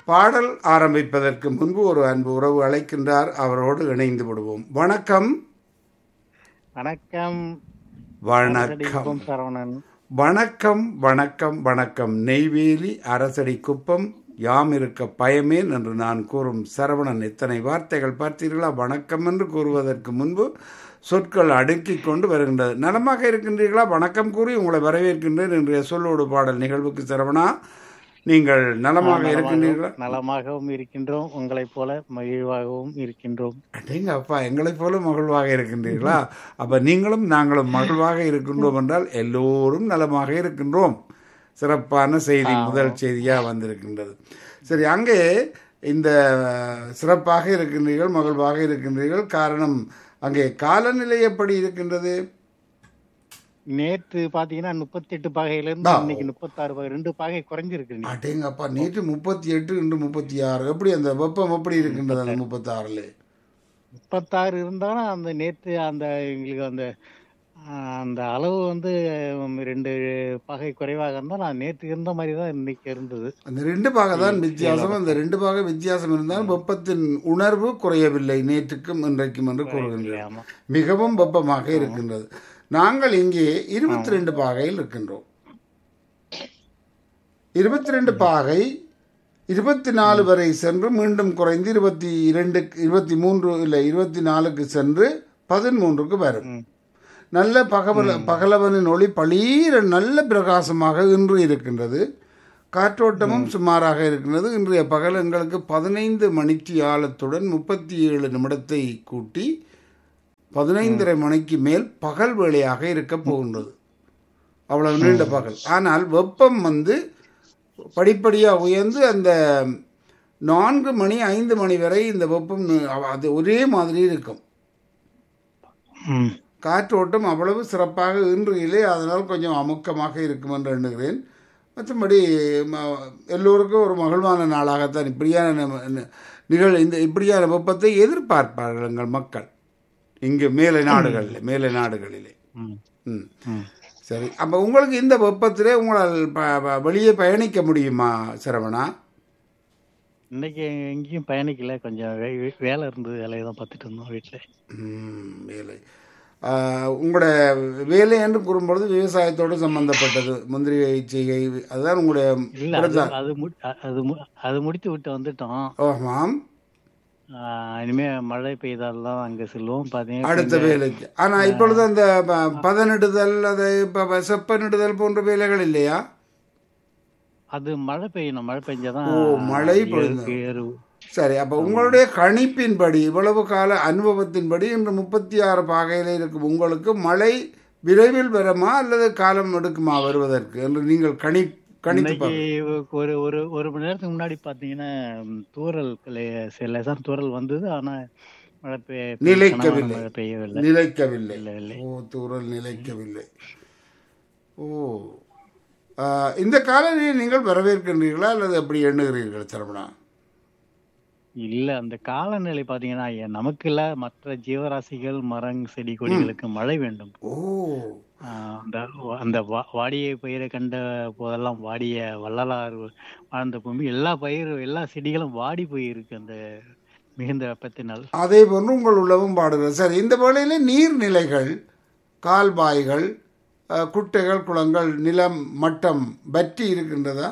பாடல் ஆரம்பிப்பதற்கு முன்பு ஒரு அன்பு உறவு அழைக்கின்றார் அவரோடு இணைந்து விடுவோம் வணக்கம் வணக்கம் வணக்கம் குப்பம் சரவணன் வணக்கம் வணக்கம் வணக்கம் நெய்வேலி அரசடி குப்பம் யாம் இருக்க பயமேன் என்று நான் கூறும் சரவணன் எத்தனை வார்த்தைகள் பார்த்தீர்களா வணக்கம் என்று கூறுவதற்கு முன்பு சொற்கள் அடுக்கிக் கொண்டு வருகின்றது நலமாக இருக்கின்றீர்களா வணக்கம் கூறி உங்களை வரவேற்கின்றேன் இன்றைய சொல்லோடு பாடல் நிகழ்வுக்கு சரவணா நீங்கள் நலமாக இருக்கின்றீர்களா நலமாகவும் இருக்கின்றோம் உங்களைப் போல மகிழ்வாகவும் இருக்கின்றோம் அடேங்க அப்பா எங்களைப் போல மகிழ்வாக இருக்கின்றீர்களா அப்ப நீங்களும் நாங்களும் மகிழ்வாக இருக்கின்றோம் என்றால் எல்லோரும் நலமாக இருக்கின்றோம் சிறப்பான செய்தி முதல் செய்தியா வந்திருக்கின்றது சரி அங்கே இந்த சிறப்பாக இருக்கின்றீர்கள் மகிழ்வாக இருக்கின்றீர்கள் காரணம் அங்கே காலநிலை எப்படி இருக்கின்றது நேற்று பாத்தீங்கன்னா முப்பத்தி எட்டு பாகையில இருந்து இன்னைக்கு முப்பத்தாறு பாகை ரெண்டு பாகை குறைஞ்சிருக்கு இன்னைக்கு. அடேங்கப்பா நேற்று முப்பத்தி எட்டு இன்று முப்பத்தி ஆறு எப்படி அந்த வெப்பம் எப்படி இருக்கின்றது அந்த முப்பத்தி ஆறுல முப்பத்தாறு இருந்தாலும் அந்த நேற்று அந்த எங்களுக்கு அந்த ஆஹ், அந்த அளவு வந்து உம், ரெண்டு பாகை குறைவாக இருந்தாலும் நேற்று இருந்த மாதிரி தான் இன்னைக்கு இருந்தது அந்த ரெண்டு பாக தான் வித்தியாசம் அந்த ரெண்டு பாக வித்தியாசம் இருந்தாலும் வெப்பத்தின் உணர்வு குறையவில்லை நேற்றுக்கும் இன்றைக்கும் என்று கூறுகின்றனர் ஆமா மிகவும் வெப்பமாக இருக்கின்றது நாங்கள் இங்கே இருபத்தி ரெண்டு பாகையில் இருக்கின்றோம் இருபத்தி ரெண்டு பாகை இருபத்தி நாலு வரை சென்று மீண்டும் குறைந்து இருபத்தி இரண்டு இருபத்தி மூன்று இல்லை இருபத்தி நாலுக்கு சென்று பதிமூன்றுக்கு வரும் ம். நல்ல பகவல பகலவனின் ஒளி பளீர நல்ல பிரகாசமாக இன்று இருக்கின்றது காற்றோட்டமும் சுமாராக இருக்கின்றது இன்றைய பகல் எங்களுக்கு பதினைந்து மணிக்கு ஆழத்துடன் முப்பத்தி ஏழு நிமிடத்தை கூட்டி பதினைந்தரை மணிக்கு மேல் பகல் வேளையாக இருக்க போகின்றது அவ்வளவு நீண்ட பகல் ஆனால் வெப்பம் வந்து படிப்படியாக உயர்ந்து அந்த நான்கு மணி ஐந்து மணி வரை இந்த வெப்பம் அது ஒரே மாதிரி இருக்கும் ம். காற்றோட்டம் அவ்வளவு சிறப்பாக இன்று இல்லை அதனால் கொஞ்சம் அமுக்கமாக இருக்கும் என்று எண்ணுகிறேன் மற்றபடி ம- எல்லோருக்கும் ஒரு மகிழ்வான நாளாகத்தான் இப்படியான ந- ந- நிகழ் இந்த இப்படியான வெப்பத்தை எதிர்பார்ப்பார்கள் எங்கள் மக்கள் இங்கு மேலை நாடுகளில் மேலை நாடுகளிலே ம். ம் ம். சரி அப்போ உங்களுக்கு இந்த வெப்பத்திலே உங்களால் ப ப- வெளியே பயணிக்க முடியுமா சரவணா இன்னைக்கு எங்கேயும் பயணிக்கல கொஞ்சம் வே- வே- வேலை இருந்தது வேலையை தான் பார்த்துட்டு இருந்தோம் வீட்டில் ம், வேலை ஆஹ், உங்களோட வேலை என்று கூறும்பொழுது விவசாயத்தோடு சம்பந்தப்பட்டது முந்திரி செய்கை அதுதான் உங்களுடைய இல்ல அது பிரதான். அது மு- அ- அது மு- அது முடித்து விட்டு வந்துட்டோம் ஆமாம் ஆஹ் இனிமே மழை பெய்தால்தான் அங்க செல்வோம் பாத்தீங்கன்னா அடுத்த வேலைக்கு ஆனா இப்பொழுது அந்த ப- பதனிடுதல் அதை ப- செப்பனிடுதல் போன்ற வேலைகள் இல்லையா அது மழை பெய்யணும் மழை பெஞ்சாதான் ஓ, மழை ஏறு- பொழிந்தது. ஏறு- சரி அப்ப உங்களுடைய கணிப்பின்படி இவ்வளவு கால அனுபவத்தின்படி இன்று முப்பத்தி ஆறு பாகையில் இருக்கும் உங்களுக்கு மழை விரைவில் வருமா அல்லது காலம் எடுக்குமா வருவதற்கு என்று நீங்கள் கணி கணித்து இன்னைக்கு பாருங்க. ஒரு ஒரு ஒரு மணி நேரத்துக்கு முன்னாடி பாத்தீங்கன்னா ம், தூறல் லே- சில லேசான தூறல் வந்தது ஆனா மழை பெய்ய நிலைக்கவில்லை. கனமான மழை பெய்யவில்லை நிலைக்கவில்லை இல்லை இல்லை ஓ தூரல் நிலைக்கவில்லை ஓ ஆஹ், இந்த காலநிலையை நீங்கள் வரவேற்கின்றீர்களா அல்லது எப்படி எண்ணுகிறீர்கள் சரவணா இல்ல அந்த காலநிலை பாத்தீங்கன்னா ஏ- நமக்கு இல்ல மற்ற ஜீவராசிகள் மரம் செடி கொடிகளுக்கு மழை வேண்டும் ஓ ஆஹ் அந்த அந்த வா- வாடிய பயிரை கண்ட போதெல்லாம் வாடிய வள்ளலார் வாழ்ந்த பூமி எல்லா பயிர் எல்லா செடிகளும் வாடி போயிருக்கு அந்த மிகுந்த வெப்பத்தினால் அதே போன்று உங்கள் உள்ளவும் பாடுகிறது சரி இந்த வேளையில நீர்நிலைகள் கால்வாய்கள் அஹ், குட்டைகள் குளங்கள் நிலம் மட்டம் வற்றி இருக்கின்றதா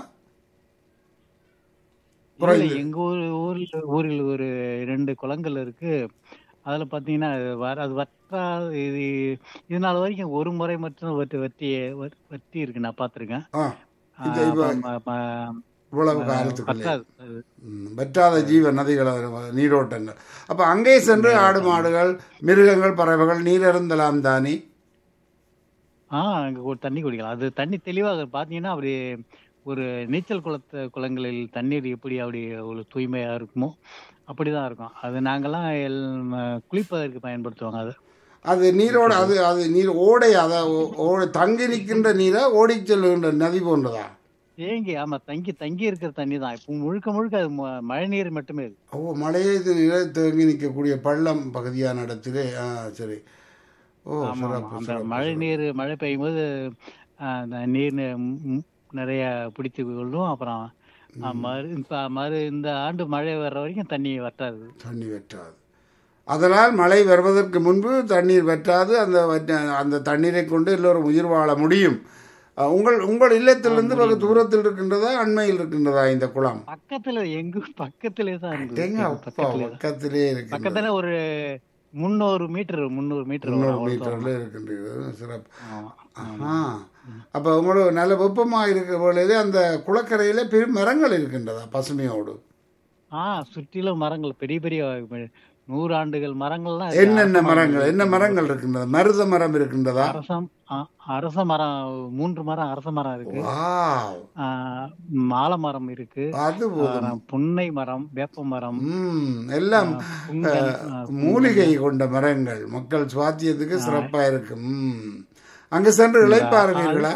இல்ல எங்க ஊர் ஊர்ல ஊரில் ஒரு ரெண்டு குளங்கள் இருக்கு அதுல பாத்தீங்கன்னா அது வர அது வற்றா இது இது நாள் வரைக்கும் ஒரு முறை மட்டும் வற்றி வற்றி வற்றி இருக்கு நான் பார்த்திருக்கேன் ஆ இது இப்ப ஆஹ் ம- ம- இவ்வளவு காலத்துக்குள்ளே வற்றாது அது. ம், வற்றாத ஜீவ நதிகள் நீரோட்டங்கள் அப்ப அங்கே சென்று ஆடு மாடுகள் மிருகங்கள் பறவைகள் நீரருந்தலாம் தானே ஆஹ் அங்க ஒரு தண்ணி குடிக்கலாம் அது தண்ணி தெளிவாக பாத்தீங்கன்னா அப்படி ஒரு நீச்சல் குளத்து குளங்களில் தண்ணீர் எப்படி அப்படி ஒரு தூய்மையா இருக்குமோ அப்படிதான் இருக்கும் அது நாங்கெல்லாம் எல் ம- குளிப்பதற்கு பயன்படுத்துவாங்க அது அது நீரோட அது அது நீர் ஓடை அதை ஓடை தங்கி நிற்கின்ற நீரா ஓடிச் செல்லுகின்ற நதி போன்றதா தேங்கி ஆமா தங்கி தங்கி இருக்கிற தண்ணி தான் இப்போ முழுக்க முழுக்க அது ம- மழை நீர் மட்டுமே இருக்கு ஓ மழையை நீரை தேங்கி நிற்கக்கூடிய பள்ளம் பகுதியான இடத்திலே ஆ சரி ஓ ஆமா ஆமா. சிறப்பு அந்த சிறப்பு, மழை சிறப்பு. நீர் மழை பெய்யும் போது ஆஹ், அந்த நீர் நி- ம், நிறைய பிடித்து கொள்ளும் அப்புறம் ஆ, மறு இப்ப மறு இந்த ஆண்டு மழை வர்ற வரைக்கும் தண்ணி வட்டாது தண்ணி வற்றாது அதனால் மழை வருவதற்கு முன்பு தண்ணீர் வற்றாது அந்த வற்ற- அந்த தண்ணீரை கொண்டு எல்லோரும் உயிர் வாழ முடியும் அஹ், உங்கள் உங்கள் இல்லத்திலிருந்து வெகு தூரத்தில் இருக்கின்றதா அண்மையில் இருக்கின்றதா இந்த குளம் பக்கத்துல எங்க பக்கத்திலே தான் எங்க இருந்தது அப்பா பக்கத்திலே தான் பக்கத்திலே இருக்கின்றது பக்கத்துல ஒரு முந்நூறு மீட்டர் முந்நூறு மீட்டர் வரும் இன்னொரு அவ்வளவுதான். மீட்டர்ல இருக்கின்றது சிறப்பு ஆமா. ஆஹா அப்ப உங்களுக்கு நல்ல வெப்பமா இருக்கிற பொழுது அந்த குளக்கரையில பெரும் மரங்கள் இருக்கின்றதா பசுமையோடு ஆ சுற்றிலும் மரங்கள் பெரிய பெரிய நூறு ஆண்டுகள் மரங்கள்லாம் இருக்கு. என்னென்ன அரச மரங்கள் என்ன மரங்கள் இருக்கின்றதா மருத மரம் இருக்கின்றதா அரசம் ஆ, அரச மரம் மூன்று மரம் அரச மரம் இருக்கு வாவ் ஆ, ஆலமரம் இருக்கு அது போதும் ஆ, புன்னை மரம் வேப்ப மரம் ம் எல்லாம் புங்கன், ஆ, மூலிகை கொண்ட மரங்கள் மக்கள் சுவாத்தியத்துக்கு சிறப்பா இருக்கும் ம். அங்கு சென்று இளைப்பாருவீர்களா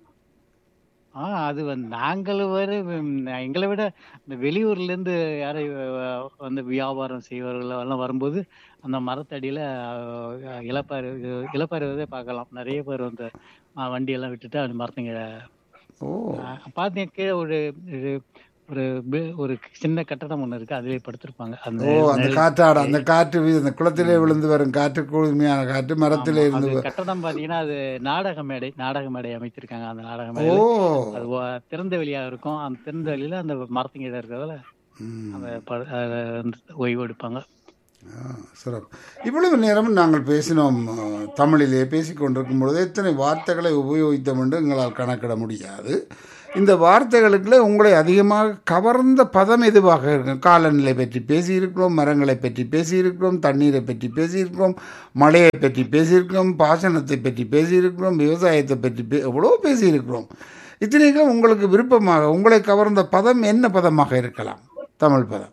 ஆ அது வந்து நாங்கள் வேறு ம், எங்களை விட இந்த வெளியூர்ல இருந்து யாரை அஹ், வந்து வியாபாரம் செய்வர்கள் எல்லாம் வரும்போது அந்த மரத்தடியில அஹ், இளப்பாறு இளப்பாறுவதே பார்க்கலாம் நிறைய பேர் வந்து அஹ், வண்டியெல்லாம் விட்டுட்டு அந்த மரத்துங்க ஓ பார்த்தீங்க கீழே ஒரு ஒரு- ஒரு பி- ஒரு சின்ன கட்டடம் ஒண்ணு இருக்கு அதிலே படுத்திருப்பாங்க அந்த ஓ அந்த காற்றாட அந்த காற்று வீ- அந்த குளத்திலே விழுந்து வரும் காற்று குளுமையான காற்று மரத்திலே இருந்து அது வ- கட்டடம் பாத்தீங்கன்னா அது நாடக மேடை நாடக மேடை அமைத்திருக்காங்க அந்த நாடக ஓ மேடை அது வ- திறந்த வெளியா இருக்கும் அந்த திறந்த வெளியில அந்த மரத்துங்க இருக்கிறதுல ம். அந்த ப- அதுல வந்து ஓய்வு எடுப்பாங்க ஆ, சிறப்பு இவ்வளவு நேரம் நாங்கள் பேசினோம் ஆ, தமிழிலே பேசிக் கொண்டிருக்கும் பொழுது எத்தனை வார்த்தைகளை உபயோகித்தோம் என்று எங்களால் கணக்கிட முடியாது இந்த வார்த்தைகளுக்குள்ளே உங்களை அதிகமாக கவர்ந்த பதம் எதுவாக இருக்கும் காலநிலை பற்றி பேசியிருக்கிறோம் மரங்களை பற்றி பேசியிருக்கிறோம் தண்ணீரை பற்றி பேசியிருக்கிறோம் மழையை பற்றி பேசியிருக்கிறோம் பாசனத்தை பற்றி பேசியிருக்கிறோம் விவசாயத்தை பற்றி பே எவ்வளோ பேசியிருக்கிறோம் இத்தனைக்கும் உங்களுக்கு விருப்பமாக உங்களை கவர்ந்த பதம் என்ன பதமாக இருக்கலாம் தமிழ் பதம்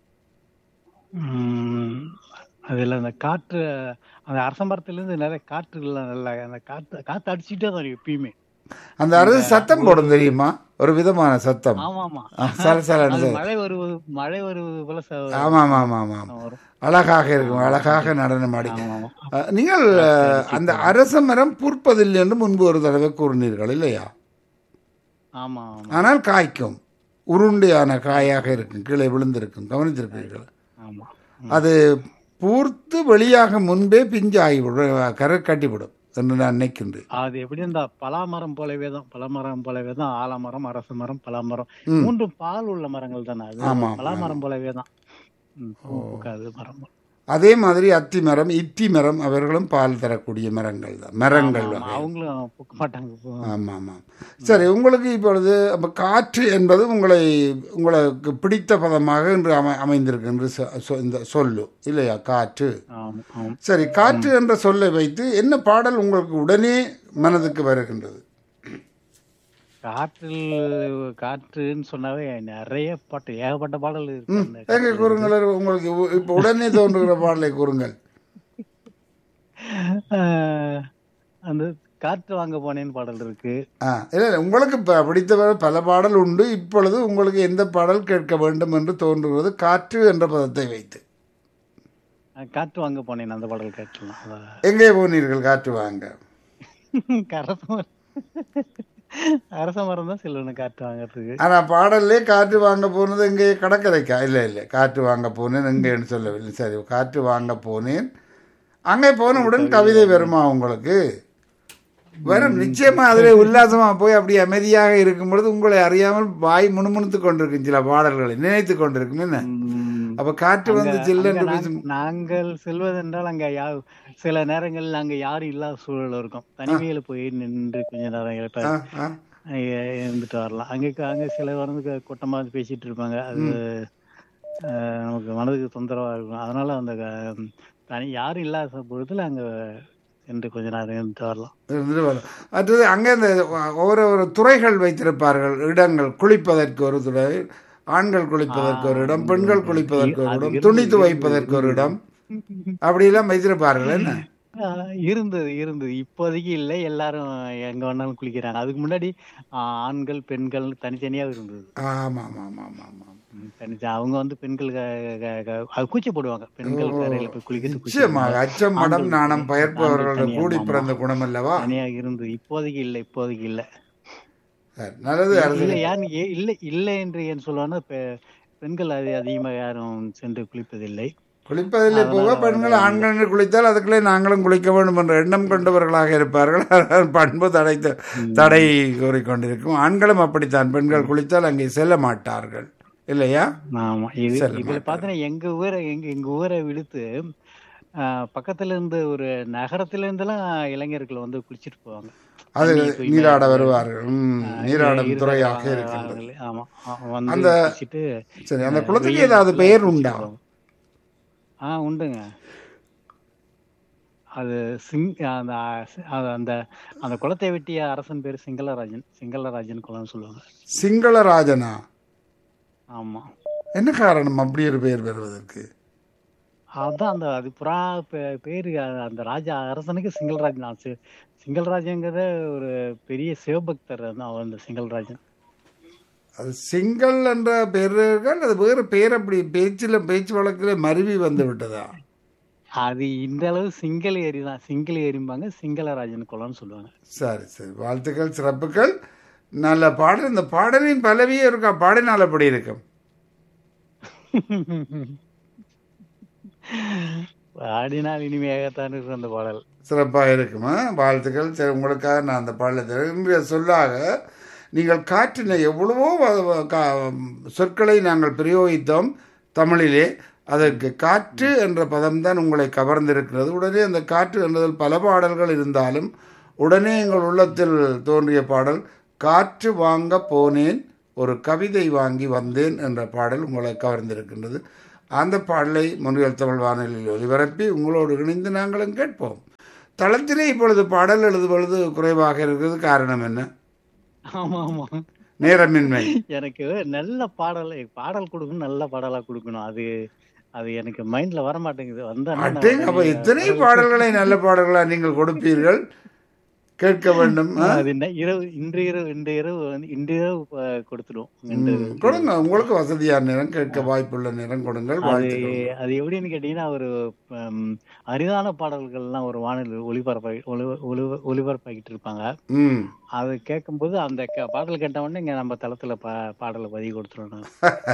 உம் அதுல அந்த காற்று அந்த அரச மரத்துல இருந்து நிறைய காற்றுகள்லாம் நல்லா அந்த காத்து காத்து அடிச்சுட்டே தான் இருக்கு எப்பயுமே அந்த அறுது சத்தம் போடும் தெரியுமா ஒரு விதமான சத்தம் ஆமா ஆமா ஆ, சல சலன்னு அது சத்தம். மழை வருவது மழை வருவது போல ச- ஆமாம் ஆமாம் ஆமாம் வரும் அழகாக இருக்கும் அழகாக நடனம் ஆடி ஆமா ஆமா அஹ், நீங்கள் அஹ், அந்த அரச மரம் பூர்ப்பதில்லை என்று முன்பு ஒரு தடவை கூறினீர்கள் இல்லையா ஆமா ஆமா ஆனால் காய்க்கும் உருண்டையான காயாக இருக்கும் கீழே விழுந்திருக்கும் கவனித்திருக்கிறீர்கள் ஆமா அது பூர்த்து வெளியாக முன்பே பிஞ்சாகிவிடும் கரை கட்டிவிடும் என்று நான் நினைக்கின்றேன் அது எப்படி இந்த பலாமரம் போலவே தான் பலாமரம் போலவே தான் ஆலமரம் அரச மரம் பலாமரம் ம். மூன்றும் பால் உள்ள மரங்கள் தானே அது ஆமா, பலாமரம் போலவே தான் ம், பூ பூக்காது மரம் அதே மாதிரி அத்தி மரம் இத்தி மரம் அவர்களும் பால் தரக்கூடிய மரங்கள் தான் மரங்கள் ஆமா, வகை அவங்களும் பூக்க மாட்டாங்க பூ- ஆமாம் ஆமாம் சரி உங்களுக்கு இப்பொழுது அப்ப காற்று என்பது உங்களை உங்களுக்கு பிடித்த பதமாக இன்று அமை அமைந்திருக்கு என்று சொ- சொ- இந்த சொல்லு இல்லையா காற்று ஆமா ஆமா சரி காற்று என்ற சொல்லை வைத்து என்ன பாடல் உங்களுக்கு உடனே மனதுக்கு வருகின்றது காற்றில் காற்றுன்னு சொன்னாவே நிறைய பாட்டு ஏகப்பட்ட பாடல் இருக்கு அந்த எங்க கூறுங்கள் உங்களுக்கு உ- இப்ப உடனே தோன்றுகிற பாடலை கூறுங்கள் ஆஹ், அந்த காற்று வாங்க போனேன்னு பாடல் இருக்கு ஆ இல்லை இல்லை, உங்களுக்கு ப- பிடித்த பல பாடல் உண்டு இப்பொழுது உங்களுக்கு எந்த பாடல் கேட்க வேண்டும் என்று தோன்றுகிறது காற்று என்ற பதத்தை வைத்து அஹ், காற்று வாங்க போனேன் அந்த பாடல் கேட்கலாம் அதான். எங்கே போனீர்கள் காற்று வாங்க அரச மரம் அரச மரம் தான் செல்லணும் காற்று வாங்குறதுக்கு ஆனா பாடல்லே காற்று வாங்க போனது எங்கே கடற்கரைக்கா இல்லை இல்லை காற்று வாங்க போனேன் எங்கேன்னு சொல்லவில்லை சரி காற்று வாங்க போனேன் அங்கே போனவுடன் கவிதை வருமா உங்களுக்கு வரும் நிச்சயமா அதிலே உல்லாசமா போய் அப்படி அமைதியாக இருக்கும் பொழுது உங்களை அறியாமல் வாய் முணுமுணுத்து கொண்டிருக்கும் சில பாடல்களை நினைத்து கொண்டிருக்கும் என்ன உம், அப்ப காற்று வந்து அங்க சில்லென்று நாங்க- பேசும் நாங்கள் செல்வதென்றால் அங்க யா சில நேரங்களில் அங்க யாரும் இல்லாத சூழல் இருக்கும் தனிமையில போய் நின்று கொஞ்ச நேரம் இப்ப ஆ, ஆ. இருந்துட்டு வரலாம் அங்க அங்க சில வந்து கூட்டமா வந்து பேசிட்டு இருப்பாங்க அது அஹ், நமக்கு மனதுக்கு தொந்தரவா இருக்கும் அதனால அந்த க- தனி யாரும் இல்லாத பொழுதுல அங்க சென்று கொஞ்ச நேரம் இருந்துட்டு வரலாம் இருந்துட்டு வரும். அடுத்தது அங்கே இந்த ஒவ்வொரு ஒரு துறைகள் வைத்திருப்பார்கள் இடங்கள் குளிப்பதற்கு ஒரு துறை ஆண்கள் குளிப்பதற்கு ஒரு இடம் பெண்கள் குளிப்பதற்கு ஒரு இடம் துணி துவைப்பதற்கு ஒரு இடம் அப்படியெல்லாம் வைத்திருப்பார்கள் என்ன ஆஹ் இருந்தது இருந்தது இப்போதைக்கு இல்லை எல்லாரும் எங்க வேணாலும் குளிக்கிறாங்க அதுக்கு முன்னாடி ஆஹ் ஆண்கள் பெண்கள் தனித்தனியா இருந்தது ஆமாம் ஆமாம் ஆமாம் ஆமாம் ம், தனித்தனி அவங்க வந்து பெண்கள் க- க- க- அது கூச்ச போடுவாங்க பெண்கள் கரையில போய் குளிக்கிறது கூச்ச நிச்சயமாக அச்சம் மடம் நாணம் பயர்ப்பவர்களோட தனியா, கூடி ஆமா. பிறந்த குணம் அல்லவா தனியா இருந்தது இப்போதைக்கு இல்லை இப்போதைக்கு இல்லை சரி, நல்லது இல்ல அரசு யான் ஏ- இல்லை இல்லை என்று ஏன் சொல்லுவான்னா பெ- பெண்கள் அது அதிகமாக யாரும் சென்று குளிப்பதில்லை குளிப்பதில்லை போக அதனால பெண்கள் ஆண்கள் என்று குளித்தால் அதுக்குள்ளே நாங்களும் குளிக்க வேண்டும் என்ற எண்ணம் கொண்டவர்களாக இருப்பார்கள் ஆனால் பண்பு தடை தடை கூறிக்கொண்டிருக்கும் ஆண்களும் அப்படித்தான் பெண்கள் குளித்தால் அங்கே செல்ல மாட்டார்கள் இல்லையா ஆமா இது செல்ல இதுல பாத்தீங்கன்னா எங்க ஊரை எங்க எங்க ஊரை விடுத்து ஆஹ், பக்கத்துல இருந்து ஒரு நகரத்துல இருந்தெல்லாம் இளைஞர்கள் வந்து குளிச்சிட்டு போவாங்க அது தண்ணி தூய்மையா நீராட இருக்கு. வருவார்கள் ம், ஆஹ், நீராடும் இருதய துறையாக வா- இருக்கின்றது வாகனங்களே, ஆமா ஆ, வந்து அந்த குளிச்சிட்டு சரி அந்த ஆஹ், குளத்துக்கு வெயில் ஏதாவது நேரத்துல பெயர் குளிச்சிட்டு உண்டா போவாங்க. ஆ உண்டுங்க அது சிங் அந்த அது அந்த அந்த குளத்தை வெட்டிய அரசன் பேர் சிங்களராஜன் சிங்களராஜன் குளம்னு சொல்லுவாங்க சிங்களராஜனா ஆமா என்ன காரணம் அப்படி ஒரு பெயர் பெறுவதற்கு அதான் அந்த அது புறா பே- பேரு அ- அந்த ராஜா அரசனுக்கு சிங்கல்ராஜன் தான். சி- சிங்கல்ராஜங்கிற ஒரு பெரிய சிவபக்தர் தான் அவர் அந்த சிங்கல்ராஜன் அது சிங்கள் என்ற பெயர்கள் அது வேறு பெயர் அப்படி பேச்சில் பேச்சு வழக்கில் மருவி வந்து விட்டதா அது இந்த அளவு சிங்கள ஏரி தான் சிங்கள ஏரிம்பாங்க சிங்களராஜன் குளம்னு சொல்லுவாங்க சரி சரி வாழ்த்துக்கள் சிறப்புகள் நல்ல பாடல் இந்த பாடலின் பலவியே இருக்கா பாடினால் அப்படி இருக்கும் ஆடினால் இனிமையாகத்தான் இருக்கும் அந்த பாடல் சிறப்பாக இருக்குமா வாழ்த்துக்கள் சரி உங்களுக்காக நான் அந்த பாடலை தருகிறேன். இன்றைய சொல்லாக நீங்கள் காற்றினை எவ்வளவோ வ- வ- கா- சொற்களை நாங்கள் பிரயோகித்தோம் தமிழிலே அதற்கு காற்று என்ற பதம்தான் உங்களை கவர்ந்திருக்கிறது உடனே அந்த காற்று என்பதில் பல பாடல்கள் இருந்தாலும் உடனே எங்கள் உள்ளத்தில் தோன்றிய பாடல் காற்று வாங்க போனேன் ஒரு கவிதை வாங்கி வந்தேன் என்ற பாடல் உங்களை கவர்ந்திருக்கின்றது அந்த பாடலை முன்னில் தமிழ் வானொலியில் ஒலிபரப்பி உங்களோடு இணைந்து நாங்களும் கேட்போம் தளத்திலே இப்பொழுது பாடல் எழுதுவது குறைவாக இருக்கிறது காரணம் என்ன ஆமா ஆமா நேரமின்மை எனக்கு நல்ல பாடல் பாடல் கொடுக்கணும் நல்ல பாடலா கொடுக்கணும் அது அது எனக்கு மைண்ட்ல வர மாட்டேங்குது வந்தா நான் அட்டேங்க அப்ப உடனே எத்தனை பாடல்களை நல்ல பாடல்களா நீங்கள் கொடுப்பீர்கள் கேட்க வேண்டும் ஆ? அது என்ன இரவு இன்று இரவு இன்று இரவு வந்து இன்று இரவு அஹ், கொடுத்துடும் இன்று ம், கொடுங்க உங்களுக்கு வசதியான நேரம் கேட்க வாய்ப்புள்ள நேரம் கொடுங்கள் அது வாழ்த்துக்கள் அது எப்படின்னு கேட்டீங்கன்னா ஒரு ஹம், அரிதான பாடல்கள்லாம் ஒரு வானொலி ஒளிபரப்ப ஒளி ஒளி- ஒளிபரப்பாக்கிட்டு இருப்பாங்க ம் அது கேட்கும்போது அந்த க- பாடல் கேட்ட உடனே இங்க நம்ம தளத்துல பா பாடலை பதிவு கொடுத்துருவோம்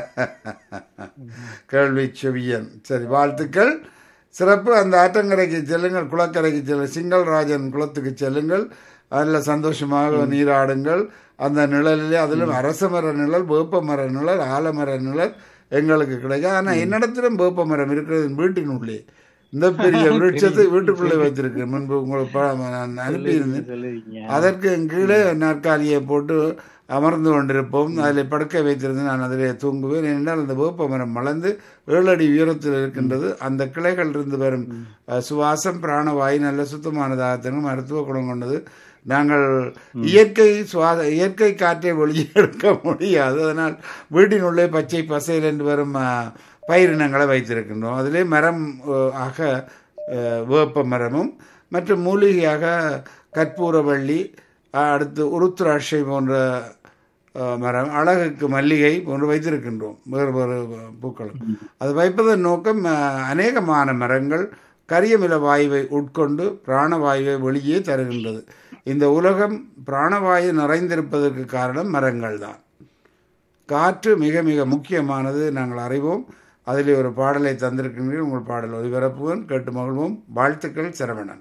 கேள்வி செவியன் சரி வாழ்த்துக்கள் சிறப்பு அந்த ஆற்றங்கரைக்கு செல்லுங்கள் குளக்கரைக்கு செல்லுங்கள் சிங்கல்ராஜன் குளத்துக்கு செல்லுங்கள் அதில் சந்தோஷமாக நீராடுங்கள் அந்த நிழலிலே அதிலும் அரச மர நிழல் வேப்ப மர நிழல் ஆலமர நிழல் எங்களுக்கு கிடைக்கும் ஆனால் என்னிடத்திலும் வேப்ப மரம் இருக்கிறது வீட்டின் உள்ளே இந்த பெரிய விருட்சத்தை வீட்டுக்குள்ளே வைத்திருக்கேன் முன்பு உங்களுக்கு ப- நான் அனுப்பியிருந்தேன் சொல்லுவீங்க அதற்கு கீழே நாற்காலியை போட்டு அமர்ந்து கொண்டிருப்போம் அதில் படுக்க வைத்திருந்து நான் அதிலே தூங்குவேன் என்றால் அந்த வேப்ப மரம் மலர்ந்து ஏழு அடி உயரத்தில் இருக்கின்றது அந்த கிளைகள் இருந்து வரும் அஹ், சுவாசம் பிராணவாயு நல்ல சுத்தமானதாகத்தினும் மருத்துவ குணம் கொண்டது நாங்கள் இயற்கை சுவாச இயற்கை காற்றை வெளியே எடுக்க முடியாது அதனால் வீட்டினுள்ளே பச்சை பசையில் என்று வரும் அஹ், பயிரினங்களை வைத்திருக்கின்றோம் அதிலே மரம் அஹ், ஆக அஹ், வேப்ப மரமும் மற்றும் மூலிகையாக கற்பூரவள்ளி அஹ், அடுத்து உருத்திராட்சை போன்ற அஹ், மரம் அழகுக்கு மல்லிகை போன்று வைத்திருக்கின்றோம் வேறு வேறு பூக்களும் அது வைப்பதன் நோக்கம் அஹ், அநேகமான மரங்கள் கரியமில வாயுவை உட்கொண்டு பிராணவாயுவை வெளியே தருகின்றது இந்த உலகம் பிராணவாயு நிறைந்திருப்பதற்கு காரணம் மரங்கள் தான் காற்று மிக மிக முக்கியமானது நாங்கள் அறிவோம் அதிலே ஒரு பாடலை தந்திருக்கின்றீர்கள் உங்கள் பாடல் ஒலிபரப்புவன் கேட்டு மகிழ்வோம் வாழ்த்துக்கள் சரவணன்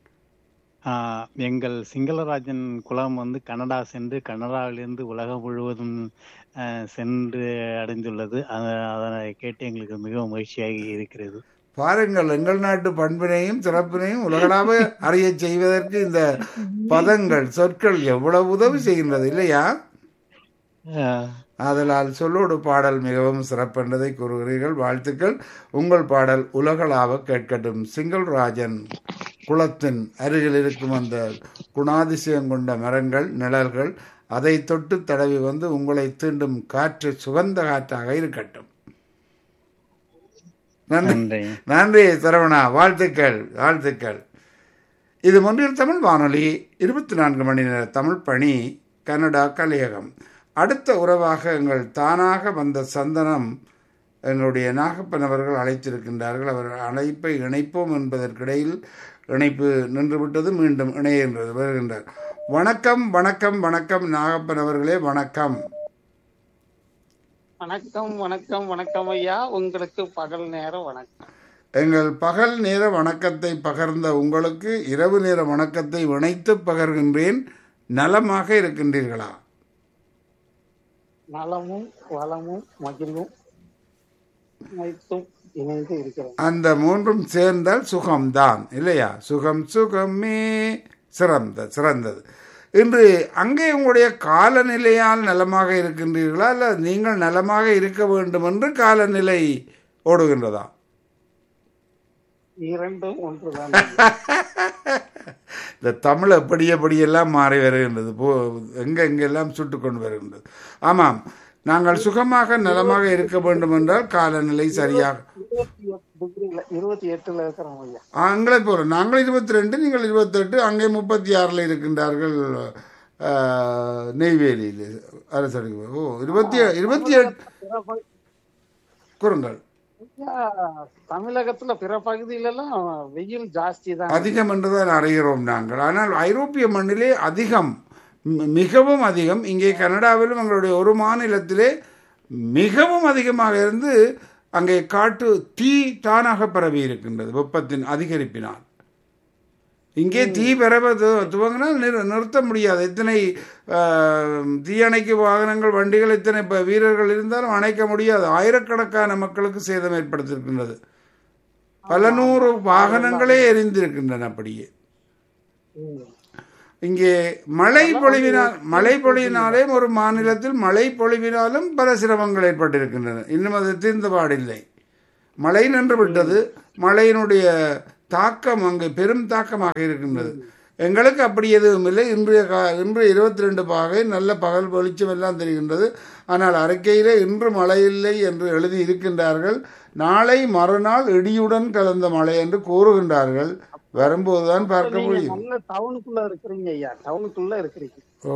ஆஹ் எங்கள் சிங்களராஜன் குலம் வந்து கனடா சென்று கனடாவிலிருந்து உலகம் முழுவதும் ஆஹ் சென்று அடைந்துள்ளது அத- அதனை கேட்டு எங்களுக்கு மிகவும் மகிழ்ச்சியாக இருக்கிறது பாருங்கள் எங்கள் நாட்டு பண்பினையும் சிறப்பினையும் உலகளாவ அறிய செய்வதற்கு இந்த பதங்கள் சொற்கள் எவ்வளவு உதவி செய்கின்றது இல்லையா ஆஹ் ஆதலால் சொல்லோடு பாடல் மிகவும் சிறப்பென்றதை கூறுகிறீர்கள் வாழ்த்துக்கள் உங்கள் பாடல் உலகளாவ கேட்கட்டும் சிங்கள் ராஜன் குளத்தின் அருகில் இருக்கும் அந்த குணாதிசயம் கொண்ட மரங்கள் நிழல்கள் அதை தொட்டு தடவி வந்து உங்களை தீண்டும் காற்று சுகந்த காற்றாக இருக்கட்டும் நன்றி நன்றி நன்றி சரவணா வாழ்த்துக்கள் வாழ்த்துக்கள் இது ஒன்றில் தமிழ் வானொலி இருபத்தி நான்கு மணி நேர தமிழ் பணி கனடா கலையகம் அடுத்த உறவாக எங்கள் தானாக வந்த சந்தனம் எங்களுடைய நாகப்பன் அவர்கள் அழைத்திருக்கின்றார்கள் அவர் அழைப்பை இணைப்போம் என்பதற்கிடையில் இணைப்பு நின்றுவிட்டது மீண்டும் இணைகின்றது வருகின்றார் வணக்கம் வணக்கம் வணக்கம் நாகப்பன் அவர்களே வணக்கம் வணக்கம் வணக்கம் வணக்கம் ஐயா உங்களுக்கு பகல் நேரம் வணக்கம் எங்கள் பகல் நேர வணக்கத்தை பகர்ந்த உங்களுக்கு இரவு நேர வணக்கத்தை இணைத்து பகர்கின்றேன் நலமாக இருக்கின்றீர்களா நலமும் வளமும் மகிழ்வும் அனைத்தும் இணைந்து இருக்கிறோம் அந்த மூன்றும் சேர்ந்தால் சுகம்தான் இல்லையா சுகம் சுகமே சிறந்த சிறந்தது இன்று அங்கே உங்களுடைய காலநிலையால் நலமாக இருக்கின்றீர்களா அல்ல நீங்கள் நலமாக இருக்க வேண்டும் என்று காலநிலை ஓடுகின்றதா இரண்டும் ஒன்றுதான் இந்த தமிழ் எப்படி எப்படியெல்லாம் மாறி வருகின்றது போ எங்கே எங்கெல்லாம் சுட்டு கொண்டு வருகின்றது ஆமாம் நாங்கள் சுகமாக நலமாக இருக்க வேண்டும் என்றால் காலநிலை சரியாக இருபத்தி எட்டு டிகிரில இருபத்தி எட்டுல இருக்கிறோம் ஐயா அங்கே போகிறோம் நாங்கள் இருபத்தி ரெண்டு நீங்கள் இருபத்தெட்டு அங்கே முப்பத்தி ஆறில் இருக்கின்றார்கள் ஆஹ், நெய்வேலியில் அரசடி ஓ இருபத்தி இருபத்தி எட்டு பிற பகு- கூறுங்கள் ஐயா, தமிழகத்துல பிற பகுதியில எல்லாம் வெயில் ஜாஸ்தி தான் அதிகம் என்றுதான் அறிகிறோம் நாங்கள் ஆனால் ஐரோப்பிய மண்ணிலே அதிகம் மி- மிகவும் அதிகம் இங்கே கனடாவிலும் எங்களுடைய ஒரு மாநிலத்திலே மிகவும் அதிகமாக இருந்து அங்கே காட்டு தீ தானாக பரவி இருக்கின்றது வெப்பத்தின் அதிகரிப்பினால் இங்கே தீ பரவ து- துவங்கினால் நிறு நிறுத்த முடியாது எத்தனை ஆஹ், தீயணைக்கு வாகனங்கள் வண்டிகள் இத்தனை இப்போ வீரர்கள் இருந்தாலும் அணைக்க முடியாது ஆயிரக்கணக்கான மக்களுக்கு சேதம் ஏற்படுத்தியிருக்கின்றது பல நூறு வாகனங்களே எரிந்திருக்கின்றன அப்படியே ம். இங்கே மழை பொழிவினால் மழை பொழிவினாலே ஒரு மாநிலத்தில் மழை பொழிவினாலும் பல சிரமங்கள் ஏற்பட்டிருக்கின்றன இன்னும் அது தீர்ந்த பாடில்லை மழை நின்று விட்டது மழையினுடைய தாக்கம் அங்கே பெரும் தாக்கமாக இருக்கின்றது எங்களுக்கு அப்படி எதுவும் இல்லை இன்றைய கா இன்று இருபத்தி ரெண்டு பாகை நல்ல பகல் வெளிச்சம் எல்லாம் தெரிகின்றது ஆனால் அறிக்கையிலே இன்று மழை இல்லை என்று எழுதி இருக்கின்றார்கள் நாளை மறுநாள் இடியுடன் கலந்த மழை என்று கூறுகின்றார்கள் வரும்போதுதான் பார்க்க நீங்க முடியும் நல்ல டவுனுக்குள்ள இருக்கிறீங்க ஐயா டவுனுக்குள்ள இருக்கிறீங்க ஓ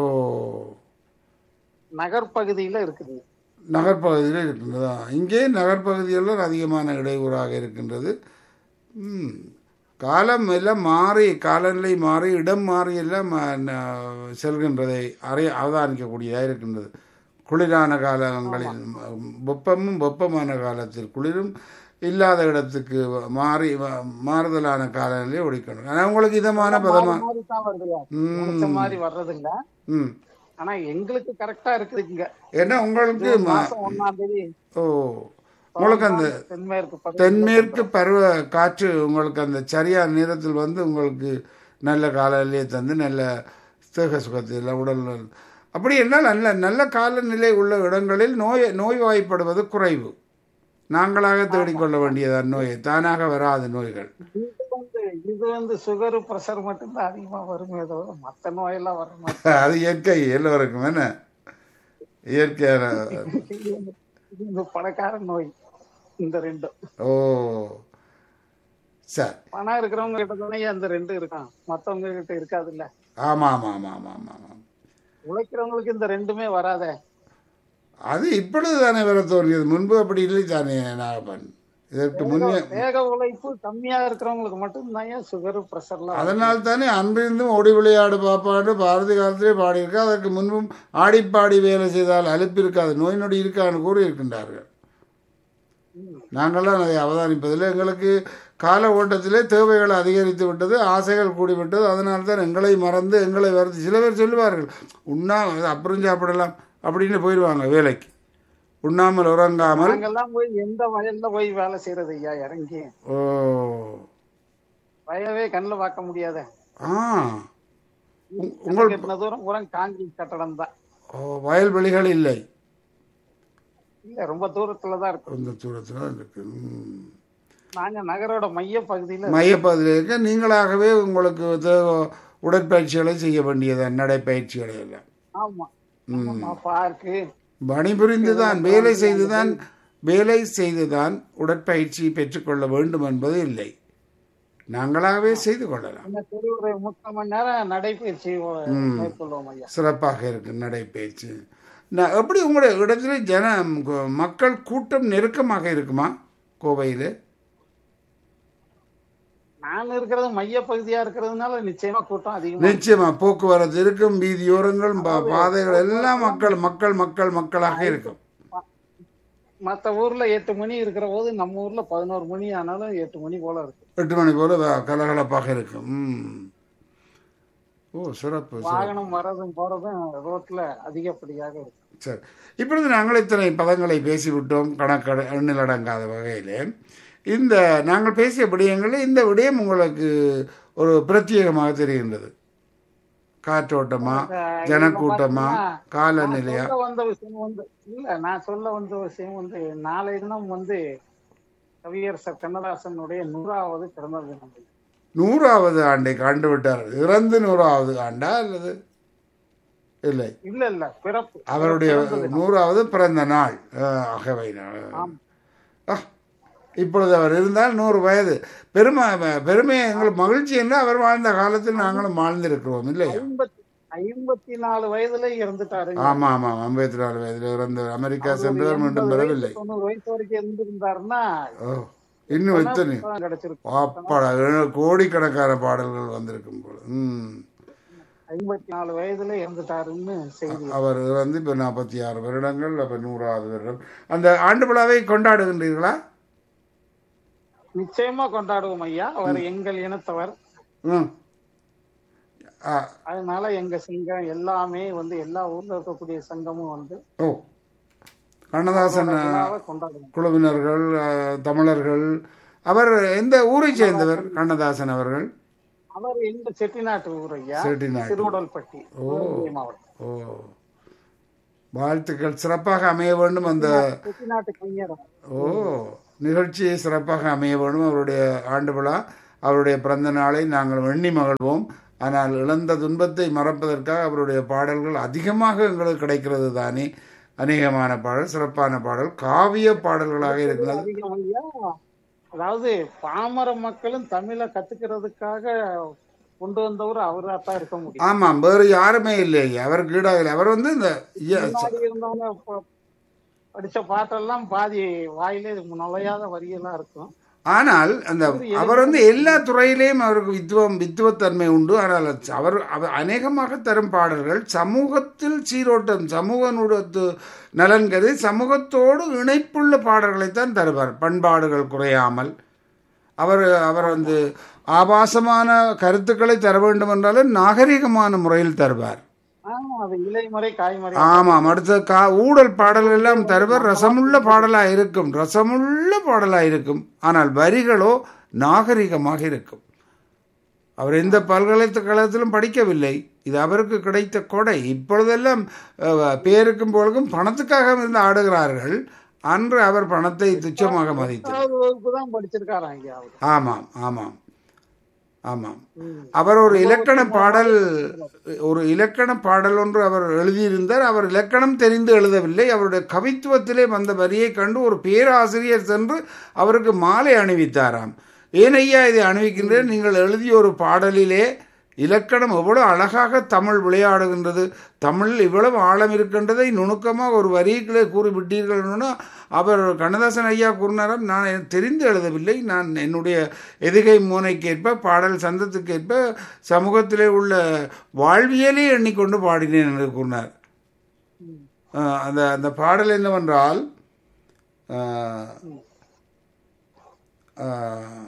நகர்பகுதியில இருக்கிறீங்க நகர்ப்பகுதியில் இருக்கின்றதா இங்கே நகர்ப்பகுதியெல்லாம் அதிகமான இடையூறாக இருக்கின்றது ம். காலம் எல்லாம் மாறி காலநிலை மாறி இடம் மாறி எல்லாம் ம- ந- செல்கின்றதை அறிய அவதானிக்கக்கூடியதாக இருக்கின்றது குளிரான காலங்களில் ம- வெப்பமும் வெப்பமான காலத்தில் குளிரும் இல்லாத இடத்துக்கு மாறி வ- மாறுதலான காலநிலை ஒழிக்கணும் ஆனால் உங்களுக்கு இதமான பதமா மாறி தான் வருது ஐயா. ம். நினைச்ச மாதிரி வர்றது இல்ல ம் ஆனா எங்களுக்கு கரெக்டா இருக்குதுங்க ஏன்னா உங்களுக்கு ஜூன் ம- மாசம் ஒண்ணாம் தேதி ஓ உங்களுக்கு அந்த தென்மேற்கு பகுதி தென்மேற்கு பருவ காற்று உங்களுக்கு அந்த சரியான நேரத்தில் வந்து உங்களுக்கு நல்ல காலநிலையை தந்து நல்ல தேக சுகத்தை எல்லாம் உடல் நல- அப்படி என்றால் நல்ல நல்ல காலநிலை உள்ள இடங்களில் நோய் நோய்வாய்ப்படுவது குறைவு நாங்களாக தேடிக்கொள்ள வேண்டியதான் நோயை தானாக வராது நோய்கள் இது வந்து இது வந்து சுகர் பிரஷர் மட்டும்தான் அதிகமா வருமே தவிர மத்த நோயெல்லாம் வர மாட்டேன் அது இயற்கை எல்லோருக்கும் என்ன இயற்கையான இது இந்த பணக்கார நோய் இந்த ரெண்டும் ஓ சரி பணம் இருக்கிறவங்க கிட்ட தானே அந்த ரெண்டு இருக்கான் மத்தவங்க கிட்ட இருக்காது இல்ல ஆமாம் ஆமாம் ஆமாம் ஆமாம் ஆமாம் உழைக்கிறவங்களுக்கு இந்த ரெண்டுமே வராதே அது இப்பொழுது தானே வர தோன்றியது முன்பு அப்படி இல்லை தானே நாகப்பன் இதற்கு முன்னே வேக உழைப்பு கம்மியா இருக்கிறவங்களுக்கு மட்டும்தான் ஏன் சுகர் பிரஷர்லாம் அதனால் தானே அன்றிருந்தும் ஓடி விளையாடு பாப்பாடு பாரதி காலத்திலே பாடியிருக்கா அதற்கு முன்பும் ஆடிப்பாடி வேலை செய்தால் அலுப்பு இருக்காது நோய் நொடி இருக்கான்னு கூறி இருக்கின்றார்கள் நாங்கள்லாம் அதை அவதானிப்பதில்லை எங்களுக்கு கால ஓட்டத்திலே தேவைகள் அதிகரித்து விட்டது ஆசைகள் கூடிவிட்டது அதனால தான் எங்களை மறந்து எங்களை வருது சில பேர் சொல்லுவார்கள் உண்ணா அப்புறம் சாப்பிடலாம் அப்படின்னு போயிடுவாங்க வேலைக்கு உண்ணாமல் உறங்காமல் நாங்கெல்லாம் போய் எந்த வயல்ல போய் வேலை செய்யறது ஐயா இறங்கி ஓ வயவே கண்ணுல பார்க்க முடியாத ஆ உ- உங்கள் கட்டின தூரம் பூரா காங்கிரீட் கட்டடம் தான் ஓ, வயல்வெளிகள் இல்லை இல்ல ரொம்ப தூரத்துல தான் இருக்கும் கொஞ்சம் தூரத்தில் தான் இருக்கு ம். நாங்க நகரோட மைய பகுதியில மையப்பகுதியில் இருக்க நீங்களாகவே உங்களுக்கு தேவை உடற்பயிற்சிகளை செய்ய வேண்டியது நடைப்பயிற்சிகளை எல்லாம் ஆமா ஆமா பார்க்கு பணிபுரிந்து தான் வேலை செய்துதான் வேலை செய்துதான் உடற்பயிற்சி பெற்றுக்கொள்ள வேண்டும் என்பது இல்லை நாங்களாகவே செய்து கொள்ளலாம் இந்த சரி ஒரு முக்கால் மணி நேரம் நடைபயிற்சி மேற்கொள்வோம் ஐயா சிறப்பாக இருக்கு நடைப்பயிற்சி நான் எப்படி உங்களுடைய இடத்துல ஜன கு- மக்கள் கூட்டம் நெருக்கமாக இருக்குமா கோவையில் நான் இருக்கிறது மைய பகுதியா இருக்கிறதுனால நிச்சயமா கூட்டம் அதிகமா நிச்சயமா போக்குவரத்து இருக்கும் வீதியோரங்கள் பா- பாதைகள் எல்லாம் மக்கள் மக்கள் மக்கள் மக்களாக இருக்கும் மத்த ஊர்ல எட்டு மணி இருக்கிற போது நம்ம ஊர்ல பதினோரு மணி ஆனாலும் எட்டு மணி போல இருக்கு எட்டு மணி போல வ- கலகலப்பாக இருக்கும் ம். ஓ சிறப்பு சிறப்பு வாகனம் வர்றதும் போறதும் ரோட்ல அதிகப்படியாக இருக்கு சரி இப்பொழுது நாங்கள் இத்தனை பதங்களை பேசிவிட்டோம் கணக்கட எண்ணில் அடங்காத வகையில் இந்த நாங்கள் பேசிய விடயங்களில் இந்த விடயம் உங்களுக்கு ஒரு பிரத்யேகமாக தெரிகின்றது காற்றோட்டமா ஜனக்கூட்டமா நான் காலநிலையா சொல்ல வந்த விஷயம் வந்து இல்ல நான் சொல்ல வந்த விஷயம் வந்து நாளை தினம் வந்து கவியரசர் கண்ணதாசனுடைய நூறாவது பிறந்த தினம் நூறாவது ஆண்டை கண்டு விட்டார் இறந்து நூறாவது ஆண்டா அல்லது இல்லை இல்ல இல்ல பிறப்பு அவருடைய பிறந்த தினம். நூறாவது பிறந்த நாள் அஹ், அகவை நாள் ஆம். ஆ, இப்பொழுது அவர் இருந்தால் நூறு வயது பெருமை பெருமை எங்களுக்கு மகிழ்ச்சி என்று அவர் வாழ்ந்த காலத்தில் நாங்களும் வாழ்ந்திருக்கிறோம் இல்லையா ஐம்பத்தி ஐம்பத்தி நாலு வயதுல இறந்துட்டாரு ஆமா ஆமா ஐம்பத்தி நாலு வயதில் இறந்தவர் அமெரிக்கா சென்றவர் மீண்டும் பெறவில்லை தொண்ணூறு வயசு வரைக்கும் இருந்திருந்தாருன்னா ஓ இன்னும் எத்தனை இப்பதான் கிடைச்சிருக்கும் அப்பாடா ஏழு கோடிக்கணக்கான பாடல்கள் வந்திருக்கும் போல ம் ஐம்பத்தி நாலு வயதுல இறந்துட்டாருன்னு செய்தி அவர் வந்து இப்போ நாற்பத்தி ஆறு வருடங்கள் அப்போ நூறாவது வருடம் அந்த ஆண்டு விழாவை கொண்டாடுகின்றீர்களா நிச்சயமா கொண்டாடுவோம் ஐயா அவர் எங்கள் இனத்தவர் ம் ஆ, அதனால எங்க சங்கம் எல்லாமே வந்து எல்லா ஊர்ல இருக்கக்கூடிய சங்கமும் வந்து ஓ கண்ணதாசன் அவரோட விழாவை கொண்டாடுவோம் குழுவினர்கள் அஹ், தமிழர்கள் அவர் எந்த ஊரை சேர்ந்தவர் கண்ணதாசன் அவர்கள் அவர் எங்க செட்டிநாட்டு ஊர் ஐயா செட்டிநாடு திருவுடல்பட்டி சிவகங்கை மாவட்டம் ஓ வாழ்த்துக்கள் சிறப்பாக அமைய வேண்டும் அந்த செட்டிநாட்டு கவிஞர் ஓ நிகழ்ச்சி சிறப்பாக அமைய வேண்டும் அவருடைய ஆண்டு விழா அவருடைய பிறந்த நாளை நாங்கள் எண்ணி மகிழ்வோம் ஆனால் இழந்த துன்பத்தை மறப்பதற்காக அவருடைய பாடல்கள் அதிகமாக எங்களுக்கு கிடைக்கிறது தானே அநேகமான பாடல் சிறப்பான பாடல் காவிய பாடல்களாக இருக்கிறது அதிகம் ஐயா அதாவது பாமர மக்களும் தமிழை கத்துக்கிறதுக்காக கொண்டு வந்தவர் அவரா தான் இருக்க முடியும் ஆமாம் வேறு யாருமே இல்லை அவருக்கு ஈடாக இல்லை அவர் வந்து இந்த இய- முன்னாடி இருந்தவங்க ப- படிச்ச பாட்டெல்லாம் பாதி வாயிலே நுழையாத வரியெல்லாம் இருக்கும் ஆனால் அந்த அவர் வந்து எல்லா துறையிலேயும் அவருக்கு வித்துவம் வித்துவத்தன்மை உண்டு ஆனால் அவர் அவர் அநேகமாக தரும் பாடல்கள் சமூகத்தில் சீரோட்டம் சமூகனுடைய நலன் கருதி சமூகத்தோடு இணைப்புள்ள பாடல்களைத்தான் தருவார் பண்பாடுகள் குறையாமல் அவர் அவர் வந்து ஆபாசமான கருத்துக்களை தர வேண்டும் என்றாலும் நாகரிகமான முறையில் தருவார் ஆஹ் அது இலைமறை காய்மறை ஆமாம் அடுத்த கா ஊழல் பாடல்கள் எல்லாம் தருவர் ரசமுள்ள பாடலாக இருக்கும் ரசமுள்ள பாடலாக இருக்கும் ஆனால் வரிகளோ நாகரிகமாக இருக்கும் அவர் எந்த பல்கலைக்கழகத்திலும் படிக்கவில்லை இது அவருக்கு கிடைத்த கொடை இப்பொழுதெல்லாம் அஹ், பேருக்கும் பொழுதும் பணத்துக்காக இருந்து ஆடுகிறார்கள் அன்று அவர் பணத்தை துச்சமாக மதித்தார் பத்தாவது வகுப்பு தான் படிச்சிருக்காராம் ஐயா அவர் ஆமாம் ஆமாம் ஆமாம் ம். அவர் ஒரு இலக்கண பாடல் ஒரு இலக்கண பாடல் ஒன்று அவர் எழுதியிருந்தார் அவர் இலக்கணம் தெரிந்து எழுதவில்லை அவருடைய கவித்துவத்திலே வந்த வரியை கண்டு ஒரு பேராசிரியர் சென்று அவருக்கு மாலை அணிவித்தாராம் ஏனையா இதை அணிவிக்கின்றேன் நீங்கள் எழுதிய ஒரு பாடலிலே இலக்கணம் எவ்வளவு அழகாக தமிழ் விளையாடுகின்றது தமிழ் இவ்வளவு ஆழம் இருக்கின்றதை நுணுக்கமாக ஒரு வரிகளே கூறிவிட்டீர்கள்னா அவர் கண்ணதாசன் ஐயா கூறினாராம் நான் எனக்கு தெரிந்து எழுதவில்லை நான் என்னுடைய எதுகை மூனைக்கேற்ப பாடல் சந்தத்துக்கேற்ப சமூகத்திலே உள்ள வாழ்வியலை எண்ணிக்கொண்டு பாடினேன் என்று கூறினார் அஹ் அந்த அந்த பாடல் என்னவென்றால் அஹ், அஹ்,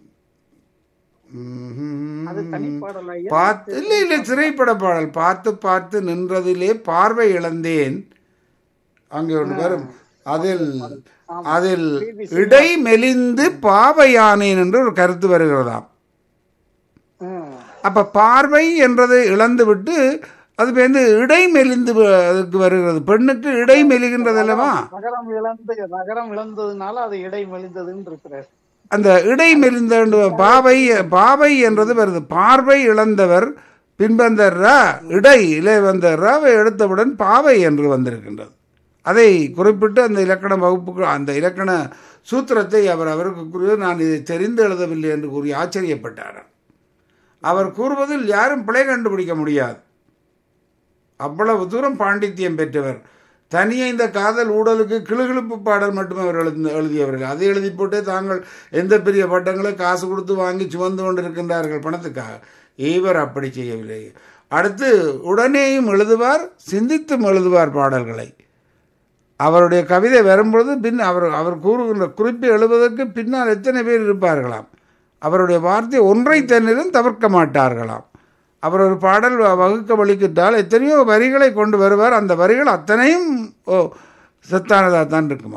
ம்ஹும். அது தனிப்பாடல் ஐயா பார்த்து இல்லை இல்லை திரைப்பட பாடல் பார்த்து பார்த்து நின்றதிலே பார்வை இழந்தேன் அங்கே ஒன்று வரும் அதில் அதில் இடை மெலிந்து பாவையானேன் என்று ஒரு கருத்து வருகிறதாம் ம். அப்ப பார்வை என்றதை இழந்து விட்டு அது வந்து இடை மெலிந்து வ- அதுக்கு வருகிறது பெண்ணுக்கு இடை மெலிகின்றது அல்லவா நகரம் இழந்து நகரம் இழந்ததுனால அது இடை மெலிந்ததுன்னு இருக்கிறார் அந்த இடை மெலிந்த பாவை பாவை என்றது வருது பார்வை இழந்தவர் பின்பந்த ர இடையில வந்த ரவை எடுத்தவுடன் பாவை என்று வந்திருக்கின்றது அதை குறிப்பிட்டு அந்த இலக்கண வகுப்புக்கு அந்த இலக்கண சூத்திரத்தை அவர் அவருக்கு கூறிய நான் இதை தெரிந்து எழுதவில்லை என்று கூறி ஆச்சரியப்பட்டார் அவர் கூறுவதில் யாரும் பிழை கண்டுபிடிக்க முடியாது அவ்வளவு தூரம் பாண்டித்தியம் பெற்றவர் தனியே இந்த காதல் ஊடலுக்கு கிளுகிழுப்பு பாடல் மட்டுமே அவர் எழுதி எழுதியவர்கள் அதை எழுதி போட்டே தாங்கள் எந்த பெரிய பட்டங்களை காசு கொடுத்து வாங்கி சுமந்து கொண்டிருக்கின்றார்கள் பணத்துக்காக இவர் அப்படி செய்யவில்லை அடுத்து உடனேயும் எழுதுவார் சிந்தித்தும் எழுதுவார் பாடல்களை அவருடைய கவிதை வரும்பொழுது பின் அவர் அவர் கூறுகின்ற குறிப்பை எழுதுவதற்கு பின்னால் எத்தனை பேர் இருப்பார்களாம் அவருடைய வார்த்தை ஒன்றை தன்னிலும் தவிர்க்க மாட்டார்களாம் அவர் ஒரு பாடல் வ- வகுக்க வலிக்கிட்டால் எத்தனையோ வரிகளை கொண்டு வருவார் அந்த வரிகள் அத்தனையும் ஓ செத்தானதாக தான் இருக்குமா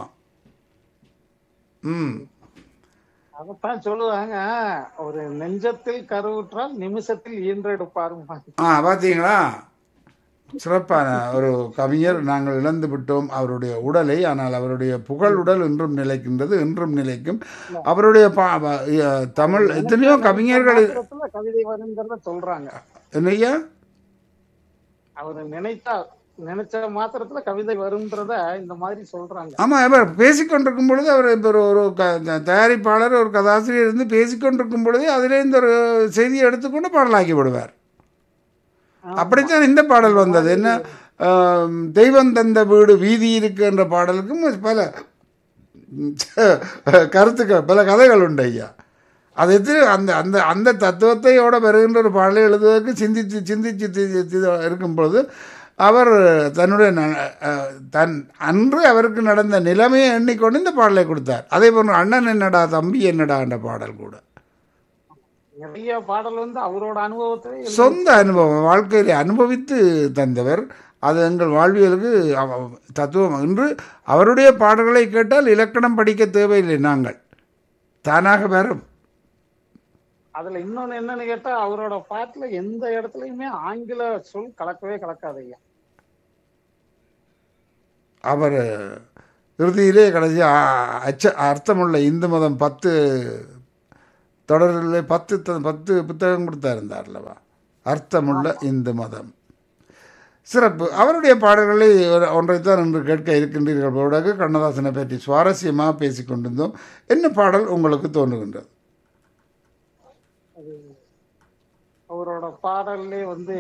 ம் அதைத்தான் சொல்லுவாங்க ஒரு நெஞ்சத்தில் கருவுற்றால் நிமிஷத்தில் ஈன்றெடுப்பாருமா ஆ பார்த்தீங்களா சிறப்பான ஒரு கவிஞர் நாங்கள் இழந்து விட்டோம் அவருடைய உடலை ஆனால் அவருடைய புகழ் உடல் இன்றும் நிலைக்கின்றது இன்றும் நிலைக்கும் அவருடைய பா ப- அஹ், தமிழ் எத்தனையோ கவிஞர்கள் மாத்திரத்துல கவிதை வருங்கிறத சொல்றாங்க என்னய்யா அவரு நினைத்தா நினைச்ச மாத்திரத்துல கவிதை வரும்ன்றத இந்த மாதிரி சொல்றாங்க ஆமாம் அவர் பேசிக்கொண்டிருக்கும் பொழுது அவர் இப்போ ஒரு ஒரு க த- தயாரிப்பாளர் ஒரு கதாசிரியர் இருந்து பேசிக்கொண்டிருக்கும் பொழுது அதிலே இந்த ஒரு செய்தியை எடுத்துக்கொண்டு பாடலாக்கி விடுவார் அப்படித்தான் இந்த பாடல் வந்தது என்ன ஆம், தெய்வம் தந்த வீடு வீதி இருக்கு என்ற பாடலுக்கும் பல கருத்துக்கள் பல கதைகள் உண்டு ஐயா அது எது அந்த அந்த அந்த தத்துவத்தையோட வருகின்ற ஒரு பாடலை எழுதுவதற்கு சிந்தித்து சிந்தித்து தி- தி- இருக்கும் பொழுது அவர் தன்னுடைய ந- அஹ், தன் அன்று அவருக்கு நடந்த நிலைமையை எண்ணிக்கொண்டு இந்த பாடலை கொடுத்தார் அதே போன்று அண்ணன் என்னடா தம்பி என்னடா என்ற பாடல் கூட நிறைய பாடல் வந்து அவரோட அனுபவத்திலே எழுதி- சொந்த அனுபவம் வாழ்க்கையிலே அனுபவித்து தந்தவர் அது எங்கள் வாழ்வியலுக்கு அவ- தத்துவம் என்று அவருடைய பாடல்களை கேட்டால் இலக்கணம் படிக்க தேவையில்லை நாங்கள் தானாக வரும் அதுல இன்னொன்னு என்னன்னு கேட்டா அவரோட பாட்டுல எந்த இடத்துலயுமே ஆங்கில சொல் கலக்கவே கலக்காது ஐயா அவர் இறுதியிலே கடைசி அ- அச்ச அர்த்தமுள்ள இந்து மதம் பத்து தொடரில் பத்து த- பத்து புத்தகம் கொடுத்தாருந்தார் அல்லவா அர்த்தமுள்ள இந்து மதம் சிறப்பு அவருடைய பாடல்களை ஒரு- ஒன்றைத்தான் இன்று கேட்க இருக்கின்றீர்கள் போடாக கண்ணதாசனை பற்றி சுவாரஸ்யமாக பேசிக் கொண்டிருந்தோம் என்ன பாடல் உங்களுக்கு தோன்றுகின்றது அவரோட பாடல்லே வந்து